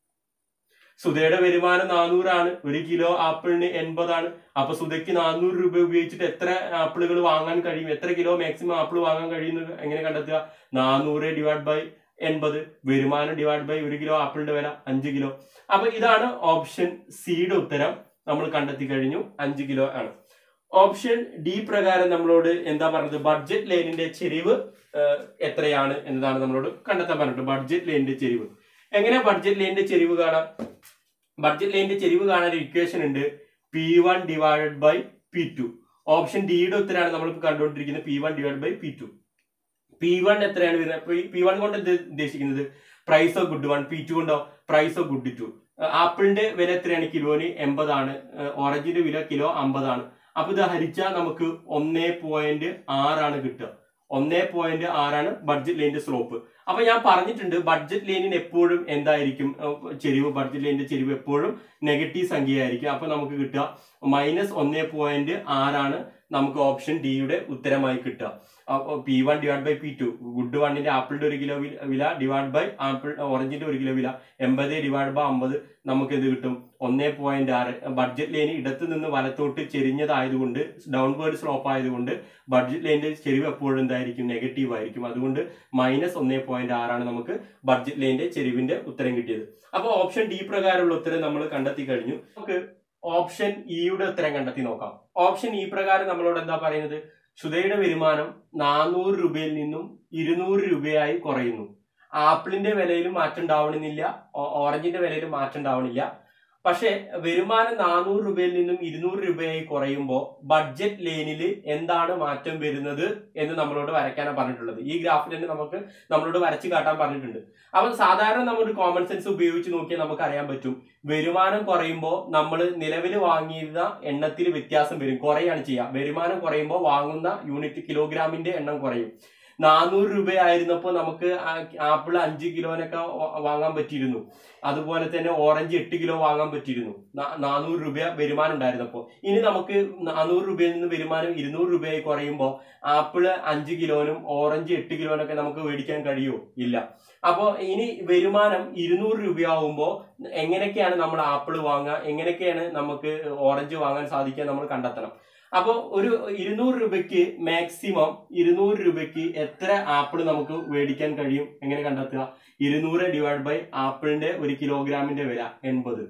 സുധയുടെ വരുമാനം നാനൂറാണ് ഒരു കിലോ ആപ്പിളിന് എൺപതാണ് അപ്പൊ സുധയ്ക്ക് നാനൂറ് രൂപ ഉപയോഗിച്ചിട്ട് എത്ര ആപ്പിളുകൾ വാങ്ങാൻ കഴിയും എത്ര കിലോ മാക്സിമം ആപ്പിൾ വാങ്ങാൻ കഴിയുന്നത് എങ്ങനെ കണ്ടെത്തുക നാനൂറ് ഡിവൈഡ് ബൈ എൺപത് വരുമാനം ഡിവൈഡ് ബൈ ഒരു കിലോ ആപ്പിളിന്റെ വില അഞ്ച് കിലോ അപ്പൊ ഇതാണ് ഓപ്ഷൻ സിയുടെ ഉത്തരം നമ്മൾ കണ്ടെത്തി കഴിഞ്ഞു അഞ്ച് കിലോ ആണ് ഓപ്ഷൻ ഡി പ്രകാരം നമ്മളോട് എന്താ പറഞ്ഞത് ബഡ്ജറ്റ് ലൈനിന്റെ ചെരിവ് ഏഹ്, എത്രയാണ് എന്നതാണ് നമ്മളോട് കണ്ടെത്താൻ പറഞ്ഞിട്ട് ബഡ്ജറ്റ് ലൈനിന്റെ ചെരിവ് എങ്ങനെ ബഡ്ജറ്റ് ലൈനിന്റെ ചെരിവ് കാണാം ബഡ്ജറ്റ് ലൈനിന്റെ ചെരിവ് കാണാൻ ഒരു ഇക്വേഷൻ ഉണ്ട് P one divided by P two option ഡിയുടെ ഉത്തരമാണ് നമ്മളിപ്പോൾ കണ്ടുകൊണ്ടിരിക്കുന്നത് P one divide by P two P one എത്രയാണ് വരുന്നത് പി വൺ കൊണ്ട് എന്ത് ഉദ്ദേശിക്കുന്നത് price of good one P two കൊണ്ടോ പ്രൈസ് ഓഫ് ഗുഡ് ടു ആപ്പിളിന്റെ വില എത്രയാണ് കിലോന് എൺപതാണ് ഓറഞ്ചിന്റെ വില കിലോ അമ്പതാണ് അപ്പൊ ഇത് ഹരിച്ചാൽ നമുക്ക് ഒന്നേ പോയിന്റ് ആറാണ് കിട്ടുക ഒന്നേ പോയിന്റ് ആറാണ് ബഡ്ജറ്റ് ലൈനിന്റെ സ്ലോപ്പ് അപ്പൊ ഞാൻ പറഞ്ഞിട്ടുണ്ട് ബഡ്ജറ്റ് ലൈനിന് എപ്പോഴും എന്തായിരിക്കും ഏഹ്, ചെരിവ് ബഡ്ജറ്റ് ലൈനിന്റെ ചെരിവ് എപ്പോഴും നെഗറ്റീവ് സംഖ്യയായിരിക്കും അപ്പൊ നമുക്ക് കിട്ടുക മൈനസ് ഒന്നേ പോയിന്റ് ആറാണ് നമുക്ക് ഓപ്ഷൻ ഡിയുടെ ഉത്തരമായി കിട്ടുക അപ്പോൾ P one divide by P two good വണ്ണിന്റെ ആപ്പിളിന്റെ ഒരു കിലോ വില- വില ഡിവൈഡ് ബൈ ആപ്പിൾ ഓറഞ്ചിന്റെ ഒരു കിലോ വില എൺപത് ഡിവൈഡ് ബൈ അമ്പത് നമുക്ക് എന്ത് കിട്ടും ഒന്നേ പോയിന്റ് ആറ് ബഡ്ജറ്റ് ലൈൻ ഇടത്ത് നിന്ന് വലത്തോട്ട് ചെരിഞ്ഞതായതുകൊണ്ട് ഡൗൺവേർഡ് സ്ലോപ്പ് ആയതുകൊണ്ട് ബഡ്ജറ്റ് ലൈനിന്റെ ചെരിവ് എപ്പോഴും എന്തായിരിക്കും നെഗറ്റീവ് ആയിരിക്കും അതുകൊണ്ട് മൈനസ് ഒന്നേ പോയിന്റ് ആറാണ് നമുക്ക് ബഡ്ജറ്റ് ലൈനിന്റെ ചെരിവിന്റെ ഉത്തരം കിട്ടിയത് അപ്പോൾ ഓപ്ഷൻ ഡി പ്രകാരമുള്ള ഉത്തരം നമ്മൾ കണ്ടെത്തി കഴിഞ്ഞു നമുക്ക് ഓപ്ഷൻ ഇയുടെ ഉത്തരം കണ്ടെത്തി നോക്കാം ഓപ്ഷൻ ഇ പ്രകാരം നമ്മളോട് എന്താ പറയുന്നത് സുധയുടെ വരുമാനം നാനൂറ് രൂപയിൽ നിന്നും ഇരുന്നൂറ് രൂപയായി കുറയുന്നു ആപ്പിളിന്റെ വിലയിലും മാറ്റം ഉണ്ടാവണമെന്നില്ല ഓ- ഓറഞ്ചിന്റെ വിലയിലും മാറ്റം ഉണ്ടാവണില്ല പക്ഷെ വരുമാനം നാനൂറ് രൂപയിൽ നിന്നും ഇരുന്നൂറ് രൂപയായി കുറയുമ്പോൾ ബഡ്ജറ്റ് ലൈനിൽ എന്താണ് മാറ്റം വരുന്നത് എന്ന് നമ്മളോട് വരയ്ക്കാനാണ് പറഞ്ഞിട്ടുള്ളത് ഈ ഗ്രാഫിൽ തന്നെ നമുക്ക് നമ്മളോട് വരച്ച് കാട്ടാൻ പറഞ്ഞിട്ടുണ്ട് അപ്പൊ സാധാരണ നമ്മൾ കോമൺ സെൻസ് ഉപയോഗിച്ച് നോക്കിയാൽ നമുക്ക് അറിയാൻ പറ്റും വരുമാനം കുറയുമ്പോൾ നമ്മൾ നിലവിൽ വാങ്ങിയിരുന്ന എണ്ണത്തിൽ വ്യത്യാസം വരും കുറയാണ് ചെയ്യുക വരുമാനം കുറയുമ്പോൾ വാങ്ങുന്ന യൂണിറ്റ് കിലോഗ്രാമിന്റെ എണ്ണം കുറയും നാനൂറ് രൂപയായിരുന്നപ്പോൾ നമുക്ക് ആ- ആപ്പിൾ അഞ്ച് കിലോനൊക്കെ വാ- വാങ്ങാൻ പറ്റിയിരുന്നു അതുപോലെ തന്നെ ഓറഞ്ച് എട്ട് കിലോ വാങ്ങാൻ പറ്റിയിരുന്നു നാ- നാനൂറ് രൂപ വരുമാനം ഉണ്ടായിരുന്നപ്പോൾ ഇനി നമുക്ക് നാനൂറ് രൂപയിൽ നിന്ന് വരുമാനം ഇരുന്നൂറ് രൂപയായി കുറയുമ്പോൾ ആപ്പിള് അഞ്ച് കിലോനും ഓറഞ്ച് എട്ട് കിലോനൊക്കെ നമുക്ക് മേടിക്കാൻ കഴിയുമോ ഇല്ല അപ്പോൾ ഇനി വരുമാനം ഇരുന്നൂറ് രൂപയാവുമ്പോൾ എങ്ങനെയൊക്കെയാണ് നമ്മൾ ആപ്പിൾ വാങ്ങുക എങ്ങനെയൊക്കെയാണ് നമുക്ക് ഓറഞ്ച് വാങ്ങാൻ സാധിക്കുക നമ്മൾ കണ്ടെത്തണം അപ്പോൾ ഒരു ഇരുന്നൂറ് രൂപയ്ക്ക് മാക്സിമം ഇരുന്നൂറ് രൂപയ്ക്ക് എത്ര ആപ്പിൾ നമുക്ക് മേടിക്കാൻ കഴിയും എങ്ങനെ കണ്ടെത്തുക ഇരുന്നൂറ് ഡിവൈഡ് ബൈ ആപ്പിളിന്റെ ഒരു കിലോഗ്രാമിന്റെ വില എൺപത്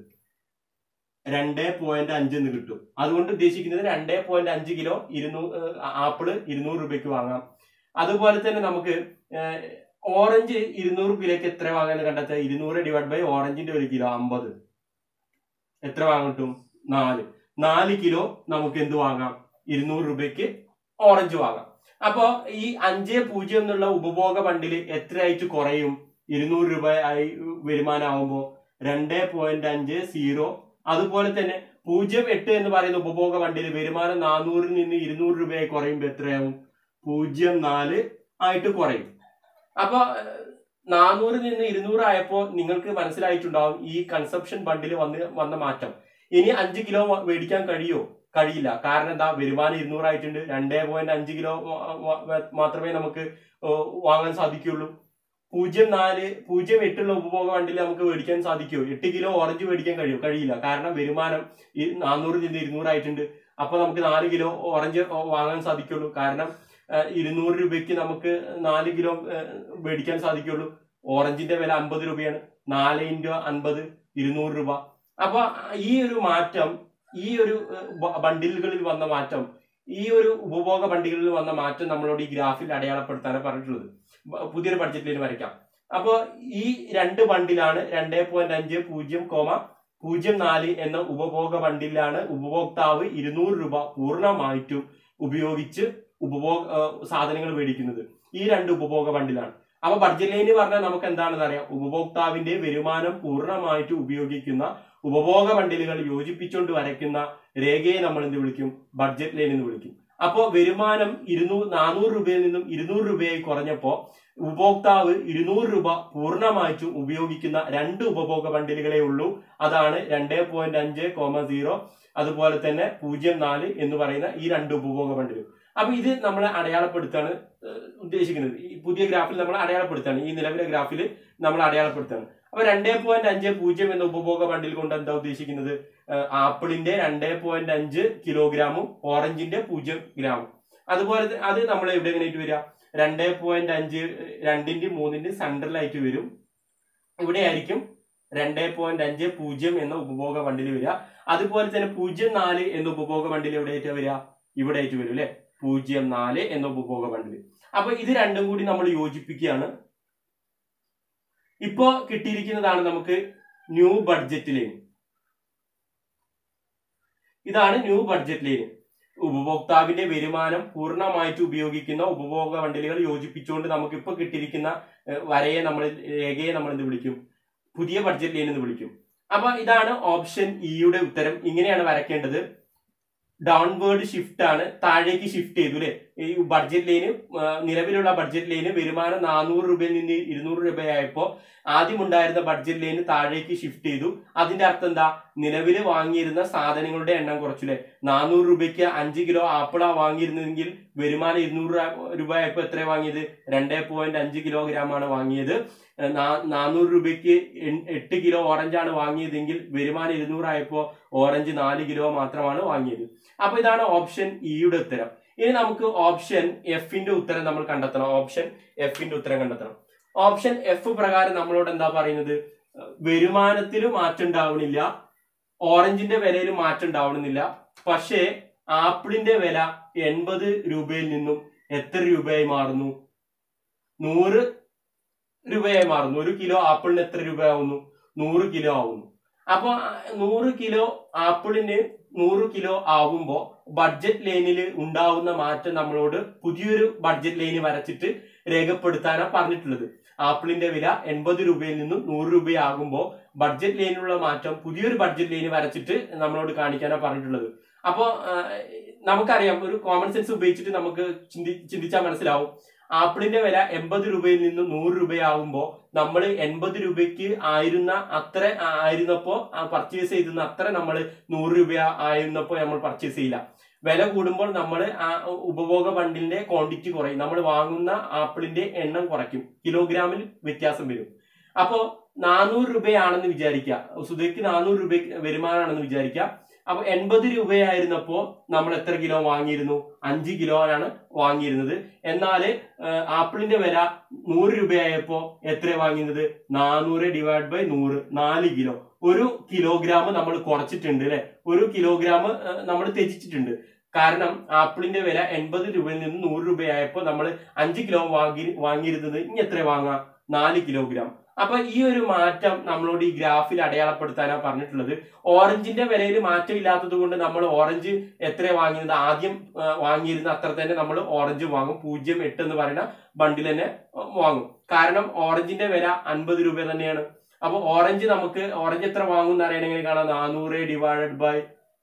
രണ്ട് പോയിന്റ് അഞ്ച് എന്ന് കിട്ടും അതുകൊണ്ട് ഉദ്ദേശിക്കുന്നത് രണ്ട് പോയിന്റ് അഞ്ച് കിലോ ഇരുന്നൂറ് ആപ്പിള് ഇരുന്നൂറ് രൂപയ്ക്ക് വാങ്ങാം അതുപോലെ തന്നെ നമുക്ക് ഏഹ്, ഓറഞ്ച് ഇരുന്നൂറ് കിലോക്ക് എത്ര വാങ്ങാൻ കണ്ടെത്തുക ഇരുന്നൂറ് ഡിവൈഡ് ബൈ ഓറഞ്ചിന്റെ ഒരു കിലോ അമ്പത് എത്ര വാങ്ങാൻ കിട്ടും നാല് നാല് കിലോ നമുക്ക് എന്ത് വാങ്ങാം ഇരുന്നൂറ് രൂപയ്ക്ക് ഓറഞ്ച് വാങ്ങാം അപ്പോ ഈ അഞ്ച് പൂജ്യം എന്നുള്ള ഉപഭോഗ ബണ്ടിൽ എത്രയായിട്ട് കുറയും ഇരുന്നൂറ് രൂപ ആയി വരുമാനമാകുമ്പോൾ രണ്ട് പോയിന്റ് അഞ്ച് സീറോ അതുപോലെ തന്നെ പൂജ്യം എട്ട് എന്ന് പറയുന്ന ഉപഭോഗ ബണ്ടിൽ വരുമാനം നാനൂറിൽ നിന്ന് ഇരുന്നൂറ് രൂപയായി കുറയുമ്പോൾ എത്രയാവും പൂജ്യം നാല് ആയിട്ട് കുറയും അപ്പൊ നാനൂറിൽ നിന്ന് ഇരുന്നൂറ് ആയപ്പോൾ നിങ്ങൾക്ക് മനസ്സിലായിട്ടുണ്ടാവും ഈ കൺസപ്ഷൻ ബണ്ടിൽ വന്ന് വന്ന മാറ്റം ഇനി അഞ്ച് കിലോ വ- മേടിക്കാൻ കഴിയോ കഴിയില്ല കാരണം എന്താ വരുമാനം ഇരുന്നൂറായിട്ടുണ്ട് രണ്ടേ പോയിന്റ് അഞ്ച് കിലോ വ- വ- മാത്രമേ നമുക്ക് ഓ, വാങ്ങാൻ സാധിക്കുള്ളൂ പൂജ്യം നാല് പൂജ്യം എട്ടുള്ള ഉപഭോഗ വണ്ടിയിൽ നമുക്ക് മേടിക്കാൻ സാധിക്കുമോ എട്ട് കിലോ ഓറഞ്ച് മേടിക്കാൻ കഴിയും കഴിയില്ല കാരണം വരുമാനം ഈ നാനൂറിൽ നിന്ന് ഇരുന്നൂറായിട്ടുണ്ട് അപ്പൊ നമുക്ക് നാല് കിലോ ഓറഞ്ച് വാങ്ങാൻ സാധിക്കുള്ളൂ കാരണം ആ, ഇരുന്നൂറ് രൂപയ്ക്ക് നമുക്ക് നാല് കിലോ ആ, മേടിക്കാൻ സാധിക്കുള്ളൂ ഓറഞ്ചിന്റെ വില അമ്പത് രൂപയാണ് നാല് ഇൻറ്റു അൻപത് ഇരുന്നൂറ് രൂപ അപ്പൊ ഈ ഒരു മാറ്റം ഈ ഒരു ആ, ബ- ബണ്ടിലുകളിൽ വന്ന മാറ്റം ഈ ഒരു ഉപഭോഗ ബണ്ടിലുകളിൽ വന്ന മാറ്റം നമ്മളോട് ഈ ഗ്രാഫിൽ അടയാളപ്പെടുത്താനാണ് പറഞ്ഞിട്ടുള്ളത് ബ- പുതിയൊരു ബഡ്ജറ്റിൽ വരയ്ക്കാം അപ്പോൾ ഈ രണ്ട് ബണ്ടിലാണ് രണ്ട് പോയിന്റ് അഞ്ച് പൂജ്യം കോമ പൂജ്യം നാല് എന്ന ഉപഭോഗ ബണ്ടിലാണ് ഉപഭോക്താവ് ഇരുന്നൂറ് രൂപ പൂർണ്ണമായിട്ടും ഉപയോഗിച്ച് ഉപഭോഗ ആ, സാധനങ്ങൾ മേടിക്കുന്നത് ഈ രണ്ട് ഉപഭോഗ ബണ്ടിലാണ് അപ്പൊ ബഡ്ജറ്റ് ലൈന് പറഞ്ഞാൽ നമുക്ക് എന്താണെന്ന് അറിയാം ഉപഭോക്താവിന്റെ വരുമാനം പൂർണ്ണമായിട്ട് ഉപയോഗിക്കുന്ന ഉപഭോഗ ബണ്ടിലുകൾ യോജിപ്പിച്ചുകൊണ്ട് വരയ്ക്കുന്ന രേഖയെ നമ്മൾ എന്ത് വിളിക്കും ബഡ്ജറ്റ് ലൈൻ എന്ന് വിളിക്കും അപ്പോൾ വരുമാനം ഇരുന്നൂറ് നാനൂറ് രൂപയിൽ നിന്നും ഇരുന്നൂറ് രൂപയായി കുറഞ്ഞപ്പോൾ ഉപഭോക്താവ് ഇരുന്നൂറ് രൂപ പൂർണ്ണമായിട്ടും ഉപയോഗിക്കുന്ന രണ്ട് ഉപഭോഗ ബണ്ടിലുകളേ ഉള്ളൂ അതാണ് രണ്ട് പോയിന്റ് അഞ്ച് കോമ സീറോ അതുപോലെ തന്നെ പൂജ്യം നാല് എന്ന് പറയുന്ന ഈ രണ്ട് ഉപഭോഗ ബണ്ടിലും അപ്പൊ ഇത് നമ്മൾ അടയാളപ്പെടുത്താണ് ഏഹ്, ഉദ്ദേശിക്കുന്നത് ഈ പുതിയ ഗ്രാഫിൽ നമ്മൾ അടയാളപ്പെടുത്താണ് ഈ നിലവിലെ ഗ്രാഫിൽ നമ്മൾ അടയാളപ്പെടുത്താണ് അപ്പൊ രണ്ടേ പോയിന്റ് അഞ്ച് പൂജ്യം എന്ന ഉപഭോഗ ബണ്ടിൽ കൊണ്ട് എന്താ ഉദ്ദേശിക്കുന്നത് ഏഹ്, ആപ്പിളിന്റെ രണ്ടേ പോയിന്റ് അഞ്ച് കിലോഗ്രാമും ഓറഞ്ചിന്റെ പൂജ്യം ഗ്രാമും അതുപോലെ ത- അത് നമ്മൾ എവിടെ എങ്ങനെയായിട്ട് വരിക രണ്ടേ പോയിന്റ് അഞ്ച് രണ്ടിന്റെ മൂന്നിന്റെ സെൻട്രലായിട്ട് വരും ഇവിടെ ആയിരിക്കും രണ്ടേ പോയിന്റ് അഞ്ച് പൂജ്യം എന്ന ഉപഭോഗ ബണ്ടിൽ വരിക അതുപോലെ തന്നെ പൂജ്യം നാല് എന്ന ഉപഭോഗ ബണ്ടിൽ എവിടെ ആയിട്ട് വരിക ഇവിടെ ആയിട്ട് വരും അല്ലെ പൂജ്യം നാല് എന്ന ഉപഭോഗ ബണ്ടിൽ അപ്പൊ ഇത് രണ്ടും കൂടി നമ്മൾ യോജിപ്പിക്കുകയാണ് ഇപ്പോ കിട്ടിയിരിക്കുന്നതാണ് നമുക്ക് ന്യൂ ബഡ്ജറ്റ് ലൈൻ ഇതാണ് ന്യൂ ബഡ്ജറ്റ് ലൈൻ ഉപഭോക്താവിന്റെ വരുമാനം പൂർണ്ണമായിട്ട് ഉപയോഗിക്കുന്ന ഉപഭോഗ ബണ്ടിലുകൾ യോജിപ്പിച്ചുകൊണ്ട് നമുക്ക് ഇപ്പൊ കിട്ടിയിരിക്കുന്ന ഏഹ്, വരയെ നമ്മൾ രേഖയെ നമ്മൾ എന്ത് വിളിക്കും പുതിയ ബഡ്ജറ്റ് ലൈൻ എന്ന് വിളിക്കും അപ്പൊ ഇതാണ് ഓപ്ഷൻ ഇയുടെ ഉത്തരം ഇങ്ങനെയാണ് വരയ്ക്കേണ്ടത് ഡൗൺവേർഡ് ഷിഫ്റ്റ് ആണ് താഴേക്ക് ഷിഫ്റ്റ് ചെയ്തു അല്ലെ ഈ ബഡ്ജറ്റ് ലൈന് നിലവിലുള്ള ബഡ്ജറ്റ് ലൈന് വരുമാനം നാനൂറ് രൂപയിൽ നിന്ന് ഇരുന്നൂറ് രൂപയായപ്പോ ആദ്യം ഉണ്ടായിരുന്ന ബഡ്ജറ്റ് ലൈന് താഴേക്ക് ഷിഫ്റ്റ് ചെയ്തു അതിന്റെ അർത്ഥം എന്താ നിലവിൽ വാങ്ങിയിരുന്ന സാധനങ്ങളുടെ എണ്ണം കുറച്ചു അല്ലെ നാനൂറ് രൂപയ്ക്ക് അഞ്ച് കിലോ ആപ്പിളാ വാങ്ങിയിരുന്നെങ്കിൽ വരുമാനം ഇരുന്നൂറ് രൂപ ആയപ്പോ എത്ര വാങ്ങിയത് രണ്ടേ പോയിന്റ് അഞ്ച് കിലോഗ്രാം ആണ് വാങ്ങിയത് ഏഹ് നാ- നാനൂറ് രൂപയ്ക്ക് എൺ- എട്ട് കിലോ ഓറഞ്ചാണ് വാങ്ങിയതെങ്കിൽ വരുമാനം ഇരുന്നൂറായപ്പോ ഓറഞ്ച് നാല് കിലോ മാത്രമാണ് വാങ്ങിയത് അപ്പൊ ഇതാണ് ഓപ്ഷൻ ഇയുടെ ഉത്തരം ഇനി നമുക്ക് ഓപ്ഷൻ എഫിന്റെ ഉത്തരം നമ്മൾ കണ്ടെത്തണം ഓപ്ഷൻ എഫിന്റെ ഉത്തരം കണ്ടെത്തണം ഓപ്ഷൻ എഫ് പ്രകാരം നമ്മളോട് എന്താ പറയുന്നത് വരുമാനത്തിൽ മാറ്റം ഉണ്ടാവണില്ല ഓറഞ്ചിന്റെ വിലയിൽ മാറ്റം ഉണ്ടാവണമെന്നില്ല പക്ഷേ ആപ്പിളിന്റെ വില എൺപത് രൂപയിൽ നിന്നും എത്ര രൂപയായി മാറുന്നു നൂറ് രൂപയായി മാറുന്നു ഒരു കിലോ ആപ്പിളിന് എത്ര രൂപയാവുന്നു നൂറ് കിലോ ആവുന്നു അപ്പൊ ആ നൂറ് കിലോ ആപ്പിളിന് നൂറ് കിലോ ആവുമ്പോ ബഡ്ജറ്റ് ലൈനിൽ ഉണ്ടാവുന്ന മാറ്റം നമ്മളോട് പുതിയൊരു ബഡ്ജറ്റ് ലൈന് വരച്ചിട്ട് രേഖപ്പെടുത്താനാണ് പറഞ്ഞിട്ടുള്ളത് ആപ്പിളിന്റെ വില എൺപത് രൂപയിൽ നിന്നും നൂറ് രൂപയാകുമ്പോൾ ബഡ്ജറ്റ് ലൈനിലുള്ള മാറ്റം പുതിയൊരു ബഡ്ജറ്റ് ലൈന് വരച്ചിട്ട് നമ്മളോട് കാണിക്കാനാണ് പറഞ്ഞിട്ടുള്ളത് അപ്പോ ആ, നമുക്കറിയാം ഒരു കോമൺ സെൻസ് ഉപയോഗിച്ചിട്ട് നമുക്ക് ചിന്തി ചിന്തിച്ചാൽ മനസ്സിലാവും ആപ്പിളിന്റെ വില എൺപത് രൂപയിൽ നിന്നും നൂറ് രൂപയാകുമ്പോൾ നമ്മൾ എൺപത് രൂപയ്ക്ക് ആയിരുന്ന അത്ര ആയിരുന്നപ്പോ പർച്ചേസ് ചെയ്തിരുന്ന അത്ര നമ്മൾ നൂറ് രൂപ ആയിരുന്നപ്പോ നമ്മൾ പർച്ചേസ് ചെയ്യില്ല വില കൂടുമ്പോൾ നമ്മൾ ആ ഉപഭോഗ ബണ്ടിലിന്റെ ക്വാണ്ടിറ്റി കുറയും നമ്മൾ വാങ്ങുന്ന ആപ്പിളിന്റെ എണ്ണം കുറയ്ക്കും കിലോഗ്രാമിൽ വ്യത്യാസം വരും അപ്പോ നാനൂറ് രൂപയാണെന്ന് വിചാരിക്കുക സുധയ്ക്ക് നാനൂറ് രൂപ വരുമാനമാണെന്ന് വിചാരിക്കുക അപ്പൊ എൺപത് രൂപയായിരുന്നപ്പോ നമ്മൾ എത്ര കിലോ വാങ്ങിയിരുന്നു അഞ്ച് കിലോ ആണ് വാങ്ങിയിരുന്നത് എന്നാൽ ആപ്പിളിന്റെ വില നൂറ് രൂപയായപ്പോ എത്ര വാങ്ങിയത് നാനൂറ് ഡിവൈഡ് ബൈ നൂറ് നാല് കിലോ ഒരു കിലോഗ്രാം നമ്മൾ കുറച്ചിട്ടുണ്ട് അല്ലെ ഒരു കിലോഗ്രാം നമ്മൾ ത്യജിച്ചിട്ടുണ്ട് കാരണം ആപ്പിളിന്റെ വില എൺപത് രൂപയിൽ നിന്ന് നൂറ് രൂപയായപ്പോൾ നമ്മൾ അഞ്ച് കിലോ വാങ്ങി വാങ്ങിയിരുന്നത് ഇനി എത്ര വാങ്ങാം നാല് കിലോഗ്രാം അപ്പൊ ഈ ഒരു മാറ്റം നമ്മളോട് ഈ ഗ്രാഫിൽ അടയാളപ്പെടുത്താനാണ് പറഞ്ഞിട്ടുള്ളത് ഓറഞ്ചിന്റെ വിലയിൽ മാറ്റമില്ലാത്തത് കൊണ്ട് നമ്മൾ ഓറഞ്ച് എത്ര വാങ്ങിയത് ആദ്യം ആ, വാങ്ങിയിരുന്ന അത്ര തന്നെ നമ്മൾ ഓറഞ്ച് വാങ്ങും പൂജ്യം എട്ട് എന്ന് പറയുന്ന ബണ്ടിൽ തന്നെ ആ, വാങ്ങും കാരണം ഓറഞ്ചിന്റെ വില അൻപത് രൂപ തന്നെയാണ് അപ്പൊ ഓറഞ്ച് നമുക്ക് ഓറഞ്ച് എത്ര വാങ്ങും എന്ന് അറിയണമെങ്കിൽ കാണാം നാനൂറ് ഡിവൈഡഡ് ബൈ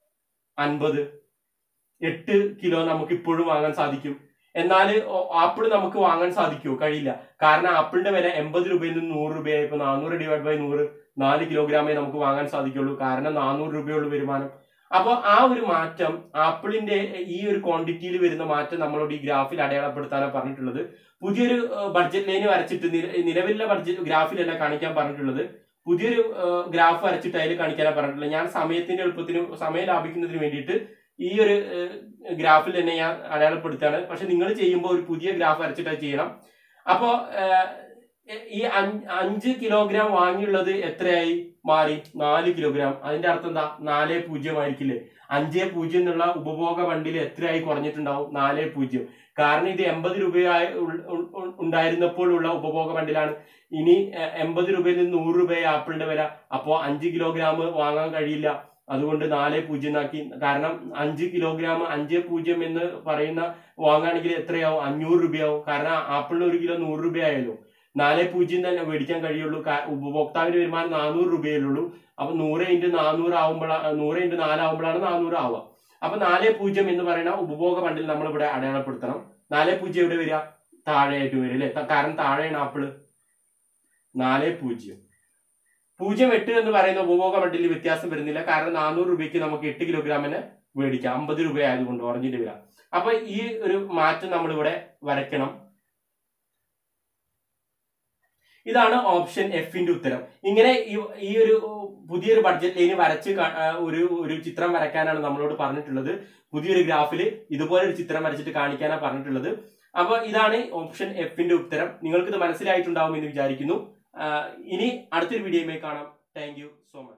അൻപത് എട്ട് കിലോ നമുക്ക് ഇപ്പോഴും വാങ്ങാൻ സാധിക്കും എന്നാൽ ആപ്പിൾ നമുക്ക് വാങ്ങാൻ സാധിക്കുമോ കഴിയില്ല കാരണം ആപ്പിളിന്റെ വില എൺപത് രൂപയിൽ നിന്ന് നൂറ് രൂപയായി ഇപ്പൊ നാനൂറ് ഡിവൈഡ് ബൈ നൂറ് നാല് കിലോഗ്രാമേ നമുക്ക് വാങ്ങാൻ സാധിക്കുള്ളൂ കാരണം നാനൂറ് രൂപയുള്ള വരുമാനം അപ്പോൾ ആ ഒരു മാറ്റം ആപ്പിളിന്റെ ഈ ഒരു ക്വാണ്ടിറ്റിയിൽ വരുന്ന മാറ്റം നമ്മളോട് ഈ ഗ്രാഫിൽ അടയാളപ്പെടുത്താനാണ് പറഞ്ഞിട്ടുള്ളത് പുതിയൊരു ബഡ്ജറ്റ് ലൈന് വരച്ചിട്ട് നില- നിലവിലുള്ള ബഡ്ജറ്റ് ഗ്രാഫിലല്ല കാണിക്കാൻ പറഞ്ഞിട്ടുള്ളത് പുതിയൊരു ഗ്രാഫ് വരച്ചിട്ട് അതിൽ കാണിക്കാനാണ് പറഞ്ഞിട്ടുള്ളത് ഞാൻ സമയത്തിന്റെ എളുപ്പത്തിന് സമയം ലാഭിക്കുന്നതിന് വേണ്ടിയിട്ട് ഈ ഒരു ഗ്രാഫിൽ തന്നെ ഞാൻ അടയാളപ്പെടുത്താണ് പക്ഷെ നിങ്ങൾ ചെയ്യുമ്പോൾ ഒരു പുതിയ ഗ്രാഫ് വരച്ചിട്ട് അത് ചെയ്യണം അപ്പോ ഈ അഞ്ച് അഞ്ച് കിലോഗ്രാം വാങ്ങിയുള്ളത് എത്രയായി മാറി നാല് കിലോഗ്രാം അതിന്റെ അർത്ഥം എന്താ നാല് പൂജ്യം ആയിരിക്കില്ലേ അഞ്ച് പൂജ്യം എന്നുള്ള ഉപഭോഗ ബണ്ടിൽ എത്രയായി കുറഞ്ഞിട്ടുണ്ടാവും നാല് പൂജ്യം കാരണം ഇത് എൺപത് രൂപയായി ഉൾ- ഉൾ- ഉൾ- ഉണ്ടായിരുന്നപ്പോഴുള്ള ഉപഭോഗ ബണ്ടിലാണ് ഇനി എ- എൺപത് രൂപയിൽ നിന്ന് നൂറ് രൂപയായി ആപ്പിളിന്റെ വില അപ്പോ അഞ്ച് കിലോഗ്രാം വാങ്ങാൻ കഴിയില്ല അതുകൊണ്ട് നാല് പൂജ്യം ആക്കി കാരണം അഞ്ച് കിലോഗ്രാം അഞ്ച് പൂജ്യം എന്ന് പറയുന്ന വാങ്ങുകയാണെങ്കിൽ എത്രയാവും അഞ്ഞൂറ് രൂപയാവും കാരണം ആപ്പിളിന് ഒരു കിലോ നൂറ് രൂപയായല്ലോ നാല് പൂജ്യം തന്നെ മേടിക്കാൻ കഴിയുള്ളൂ കാ- ഉപഭോക്താവിന്റെ വരുമാനം നാനൂറ് രൂപയല്ലുള്ളൂ അപ്പൊ നൂറ് ഇൻറ്റു നാനൂറ് ആവുമ്പോഴാണ് നൂറ് ഇൻറ്റു നാലാവുമ്പോഴാണ് നാനൂറ് ആവുക അപ്പൊ നാല് പൂജ്യം എന്ന് പറയുന്ന ഉപഭോഗ ബണ്ടിൽ നമ്മൾ ഇവിടെ അടയാളപ്പെടുത്തണം നാല് പൂജ്യം എവിടെ വരിക താഴെയായിട്ട് വരും അല്ലെ കാരണം താഴെയാണ് ആപ്പിള് നാല് പൂജ്യം പൂജ്യം എട്ട് എന്ന് പറയുന്ന ഉപഭോഗ ബണ്ടിൽ വ്യത്യാസം വരുന്നില്ല കാരണം നാനൂറ് രൂപയ്ക്ക് നമുക്ക് എട്ട് കിലോഗ്രാമിന് മേടിക്കാം അമ്പത് രൂപ ആയതുകൊണ്ട് ഓറഞ്ചിന്റെ വില അപ്പൊ ഈ ഒരു മാറ്റം നമ്മൾ ഇവിടെ വരയ്ക്കണം ഇതാണ് ഓപ്ഷൻ എഫിന്റെ ഉത്തരം ഇങ്ങനെ ഈ- ഈ ഒരു പുതിയൊരു ബഡ്ജറ്റ് ലൈന് വരച്ച് കാ- ആ, ഒരു ഒരു ചിത്രം വരയ്ക്കാനാണ് നമ്മളോട് പറഞ്ഞിട്ടുള്ളത് പുതിയൊരു ഗ്രാഫിൽ ഇതുപോലെ ഒരു ചിത്രം വരച്ചിട്ട് കാണിക്കാനാണ് പറഞ്ഞിട്ടുള്ളത് അപ്പൊ ഇതാണ് ഓപ്ഷൻ എഫിന്റെ ഉത്തരം നിങ്ങൾക്ക് ഇത് മനസ്സിലായിട്ടുണ്ടാവും എന്ന് വിചാരിക്കുന്നു ആ, ഇനി അടുത്തൊരു വീഡിയോയുമായി കാണാം താങ്ക് യു സോ മച്ച്